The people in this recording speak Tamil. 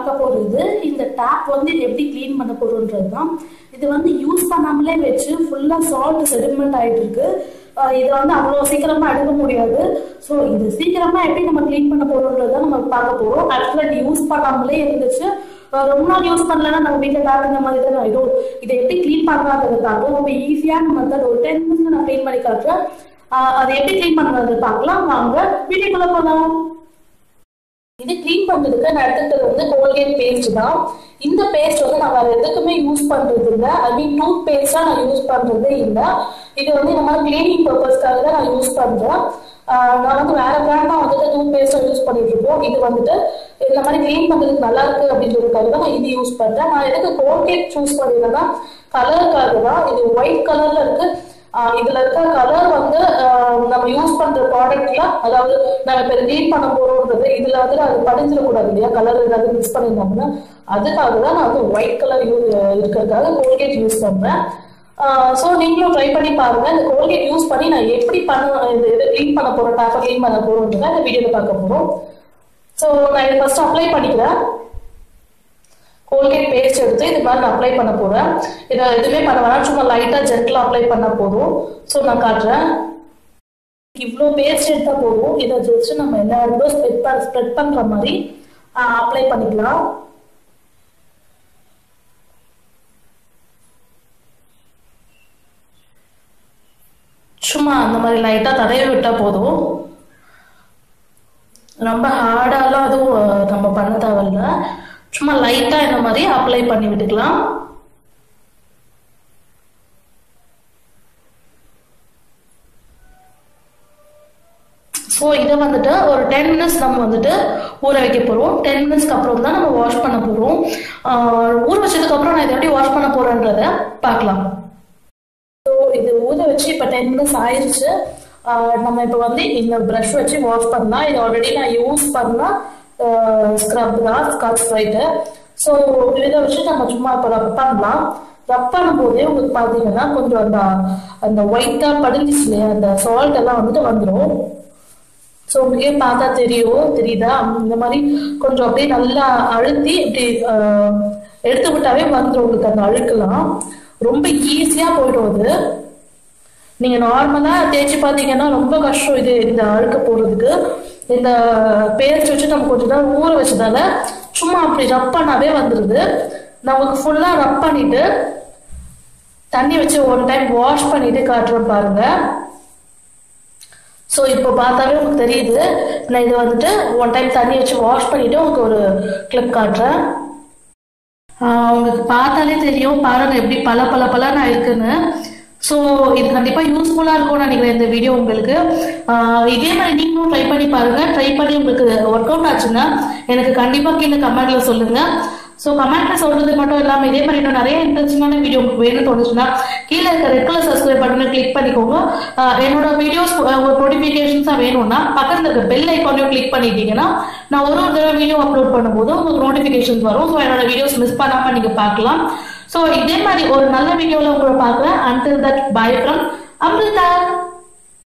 பார்க்க போறது இந்த டேப் வந்து எப்படி க்ளீன் பண்ண போறோன்றது தான் இது வந்து யூஸ் பண்ணாமலே வச்சு ஃபுல்லா சால்ட் செடிமெண்ட் ஆயிட்டு இருக்கு ஆஹ் இதை வந்து அவ்வளோ சீக்கிரமா எடுக்க முடியாது ஸோ இது சீக்கிரமா எப்படி நம்ம க்ளீன் பண்ண போறோன்றத நம்ம பார்க்க போறோம் ஆக்சுவலாக இது யூஸ் பண்ணாமலே இருந்துச்சு ஆஹ் ரொம்ப நாள் யூஸ் பண்ணலன்னா நம்ம வீட்டில் டேப் இந்த மாதிரி தான் ஆயிடும் இதை எப்படி க்ளீன் பண்ணுறாங்கிறதுக்காக ரொம்ப ஈஸியான மெத்தட் ஒரு டென் மினிட்ஸ் நான் க்ளீன் பண்ணி காட்டுறேன் ஆஹ் அதை எப்படி க்ளீன் பண்ணுறது பார்க்கலாம் வாங்க வீடியோக்குள்ள போகலாம் இது க்ளீன் பண்றதுக்கு நான் எடுத்துக்கிட்டது வந்து கோல்கேட் பேஸ்ட் தான் இந்த பேஸ்ட் வந்து நான் வேற எதுக்குமே யூஸ் பண்றது இல்லை ஐ மீன் டூத் பேஸ்டா நான் யூஸ் பண்றதே இல்லை இது வந்து இந்த மாதிரி கிளீனிங் பர்பஸ்க்காக தான் நான் யூஸ் பண்றேன் ஆஹ் நான் வந்து வேற பிராண்ட் தான் வந்துட்டு டூத் பேஸ்டா யூஸ் பண்ணிட்டு இருக்கோம் இது வந்துட்டு இந்த மாதிரி க்ளீன் பண்றதுக்கு நல்லா இருக்கு அப்படின்றதுக்காக தான் நான் இது யூஸ் பண்றேன் நான் எதுக்கு கோல்கேட் சூஸ் பண்ணிருந்தேன்னா கலருக்காக தான் இது ஒயிட் கலர்ல இருக்கு ஆஹ் இதுல இருக்க கலர் வந்து ஆஹ் நம்ம யூஸ் பண்ற ப்ராடக்ட்ல அதாவது நம்ம இப்ப க்ளீன் பண்ண போறோம்ன்றது இதுல வந்து அது படிஞ்சிடக்கூடாது இல்லையா கலர் ஏதாவது மிக்ஸ் பண்ணியிருந்தோம்னா அதுக்காக தான் நான் வந்து ஒயிட் கலர் யூ இருக்கிறதுக்காக கோல்கேட் யூஸ் பண்றேன் ஸோ நீங்களும் ட்ரை பண்ணி பாருங்க இந்த கோல்கேட் யூஸ் பண்ணி நான் எப்படி பண்ண இது இது க்ளீன் பண்ண போறேன் டேப்பை க்ளீன் பண்ண போறோம்ன்றத இந்த வீடியோல பார்க்க போறோம் ஸோ நான் இதை ஃபர்ஸ்ட் அப்ளை பண்ணிக்கிறேன் கோல்கேட் பேஸ்ட் எடுத்து இது மாதிரி நான் அப்ளை பண்ண போறேன் இதை எதுவுமே பண்ண வேணாம் சும்மா லைட்டா ஜென்டலா அப்ளை பண்ண போதும் ஸோ நான் காட்டுறேன் இவ்வளோ பேஸ்ட் எடுத்தா போதும் இதை ஜஸ்ட் நம்ம எல்லா இடத்தும் ஸ்ப்ரெட் பண்ண ஸ்ப்ரெட் பண்ற மாதிரி அப்ளை பண்ணிக்கலாம் சும்மா அந்த மாதிரி லைட்டா தடவி விட்டா போதும் ரொம்ப ஹார்டாலாம் அதுவும் அஹ், நம்ம பண்ண தேவையில்ல சும்மா லைட்டா இந்த மாதிரி அப்ளை பண்ணி விட்டுக்கலாம் ஸோ இதை வந்துட்டு ஒரு டென் மினிட்ஸ் நம்ம வந்துட்டு ஊற வைக்க போகிறோம் டென் மினிட்ஸ்க்கு அப்புறம் தான் நம்ம வாஷ் பண்ண போகிறோம் ஊற வச்சதுக்கு அப்புறம் நான் இதை எப்படி வாஷ் பண்ண போறேன்றத பார்க்கலாம் ஸோ இது ஊற வச்சு இப்போ டென் மினிட்ஸ் ஆயிடுச்சு ஆஹ் நம்ம இப்போ வந்து இந்த ப்ரஷ் வச்சு வாஷ் பண்ணலாம் இது ஆல்ரெடி நான் யூஸ் பண்ண ஸ்க்ரப் தான் ஸ்காட்ச் ப்ரைட்டு ஸோ இதை வச்சு நம்ம சும்மா இப்போ ரப் பண்ணலாம் ரப் பண்ணும்போதே உங்களுக்கு பார்த்தீங்கன்னா கொஞ்சம் அந்த அந்த ஒயிட்டாக படிஞ்சிச்சு இல்லையா அந்த சால்ட் எல்லாம் வந்துட்டு வந்துடும் ஸோ உங்களுக்கே பார்த்தா தெரியும் தெரியுதா இந்த மாதிரி கொஞ்சம் அப்படியே நல்லா அழுத்தி இப்படி ஆஹ், எடுத்து விட்டாவே வந்துடும் உங்களுக்கு அந்த அழுக்கெல்லாம் ரொம்ப ஈஸியா போயிடும் அது நீங்க நார்மலா தேய்ச்சி பார்த்தீங்கன்னா ரொம்ப கஷ்டம் இது இந்த அழுக்க போறதுக்கு இந்த பேஸ்ட் வச்சு நம்ம கொஞ்ச நேரம் ஊற வச்சதால சும்மா அப்படி ரப் பண்ணாவே வந்துருது நான் உங்களுக்கு ஃபுல்லா ரப் பண்ணிட்டு தண்ணி வச்சு ஒன் டைம் வாஷ் பண்ணிட்டு காட்டுறேன் பாருங்க ஸோ இப்போ பார்த்தாவே உங்களுக்கு தெரியுது நான் இது வந்துட்டு ஒன் டைம் தண்ணி வச்சு வாஷ் பண்ணிட்டு உங்களுக்கு ஒரு கிளிப் காட்டுறேன் ஆஹ் உங்களுக்கு பார்த்தாலே தெரியும் பாருங்க எப்படி பல பல பலன்னு இருக்குன்னு ஸோ இது கண்டிப்பாக யூஸ்ஃபுல்லாக இருக்கும்னு நினைக்கிறேன் இந்த வீடியோ உங்களுக்கு ஆஹ் இதே மாதிரி நீங்களும் ட்ரை பண்ணி பாருங்க ட்ரை பண்ணி உங்களுக்கு ஒர்க் அவுட் ஆச்சுன்னா எனக்கு கண்டிப்பாக கீழே கமெண்ட்ல சொல்லுங்க ஸோ கமெண்ட்ல சொல்றது மட்டும் இல்லாமல் இதே மாதிரி இன்னும் நிறைய இன்ட்ரெஸ்டிங்கான வீடியோ உங்களுக்கு வேணும்னு தோணுச்சுன்னா கீழே இருக்க ரெட் கலர் சப்ஸ்கிரைப் பட்டனை கிளிக் பண்ணிக்கோங்க ஆஹ் என்னோட வீடியோஸ் உங்களுக்கு நோட்டிஃபிகேஷன்ஸாக வேணும்னா பக்கத்தில் இருக்க பெல் ஐக்கானையும் கிளிக் பண்ணிட்டீங்கன்னா நான் ஒரு ஒரு தடவை வீடியோ அப்லோட் பண்ணும்போது உங்களுக்கு நோட்டிஃபிகேஷன்ஸ் வரும் ஸோ என்னோட வீடியோஸ் மிஸ் பண்ணாமல் நீங்கள் பார்க்கலாம் ஸோ இதே மாதிரி ஒரு நல்ல வீடியோவில் உங்களை பார்க்குறேன் until that bye from Amrita